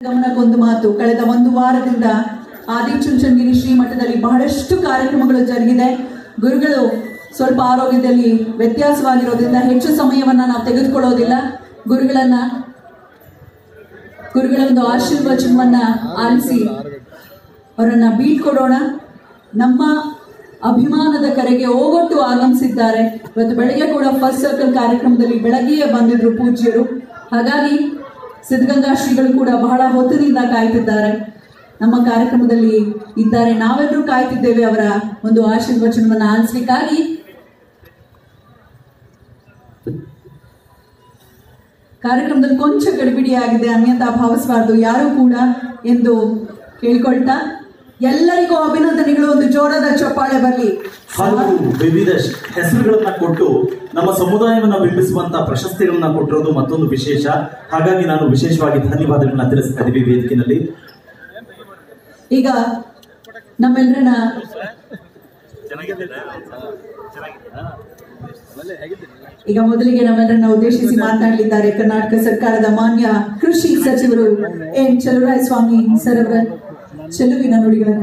ಗಮನಕ್ಕೊಂದು ಮಾತು ಕಳೆದ ಒಂದು ವಾರದಿಂದ ಆದಿಚುಂಚನಗಿರಿ ಶ್ರೀಮಠದಲ್ಲಿ ಬಹಳಷ್ಟು ಕಾರ್ಯಕ್ರಮಗಳು ಜರುಗಿದೆ ಗುರುಗಳು ಸ್ವಲ್ಪ ಆರೋಗ್ಯದಲ್ಲಿ ವ್ಯತ್ಯಾಸವಾಗಿರೋದ್ರಿಂದ ಹೆಚ್ಚು ಸಮಯವನ್ನ ನಾವು ತೆಗೆದುಕೊಳ್ಳೋದಿಲ್ಲ ಗುರುಗಳನ್ನ ಗುರುಗಳ ಒಂದು ಆಶೀರ್ವಚನವನ್ನ ಆಲಿಸಿ ಅವರನ್ನ ಬೀಳ್ಕೊಡೋಣ ನಮ್ಮ ಅಭಿಮಾನದ ಕರೆಗೆ ಓಗೊಟ್ಟು ಆಗಮಿಸಿದ್ದಾರೆ ಇವತ್ತು ಬೆಳಗ್ಗೆ ಕೂಡ ಫಸ್ಟ್ ಸರ್ಕಲ್ ಕಾರ್ಯಕ್ರಮದಲ್ಲಿ ಬೆಳಗ್ಗೆಯೇ ಬಂದಿದ್ರು ಪೂಜ್ಯರು ಹಾಗಾಗಿ ಸಿದ್ಧಗಂಗಾ ಶ್ರೀಗಳು ಕೂಡ ಬಹಳ ಹೊತ್ತಿನಿಂದ ಕಾಯ್ತಿದ್ದಾರೆ ನಮ್ಮ ಕಾರ್ಯಕ್ರಮದಲ್ಲಿ ಇದ್ದಾರೆ ನಾವೆಲ್ಲರೂ ಕಾಯ್ತಿದ್ದೇವೆ ಅವರ ಒಂದು ಆಶೀರ್ವಚನವನ್ನ ಆಲಿಸ್ಲಿಕ್ಕಾಗಿ ಕಾರ್ಯಕ್ರಮದಲ್ಲಿ ಕೊಂಚ ಗಡಿಬಿಡಿ ಆಗಿದೆ ಅನ್ಯತಾ ಭಾವಿಸಬಾರ್ದು ಯಾರು ಕೂಡ ಎಂದು ಕೇಳ್ಕೊಳ್ತಾ ಎಲ್ಲರಿಗೂ ಅಭಿನಂದನೆಗಳು ಒಂದು ಜೋರಾದ ಚಪ್ಪಾಳೆ ಬರಲಿ ಹಾಗೂ ವಿವಿಧ ಶ- ಹೆಸರುಗಳನ್ನ ಕೊಟ್ಟು ನಮ್ಮ ಸಮುದಾಯವನ್ನ ಬಿಂಬಿಸುವಂತ ಪ್ರಶಸ್ತಿಗಳನ್ನ ಕೊಟ್ಟಿರೋದು ಮತ್ತೊಂದು ವಿಶೇಷ ಹಾಗಾಗಿ ನಾನು ವಿಶೇಷವಾಗಿ ಧನ್ಯವಾದಗಳನ್ನ ತಿಳಿಸ್ತಾ ಇದ್ದೀವಿ ವೇದಿಕೆಯಲ್ಲಿ ಈಗ ನಮ್ಮೆಲ್ಲರನ್ನ ಈಗ ಮೊದಲಿಗೆ ನಮ್ಮೆಲ್ಲರನ್ನ ಉದ್ದೇಶಿಸಿ ಮಾತನಾಡಲಿದ್ದಾರೆ ಕರ್ನಾಟಕ ಸರ್ಕಾರದ ಮಾನ್ಯ ಕೃಷಿ ಸಚಿವರು ಎನ್ ಚಲುವರಾಯ ಸ್ವಾಮಿ ಸರ್ ಅವರ ಚೆಲುವಿನ ನುಡಿಗಳನ್ನು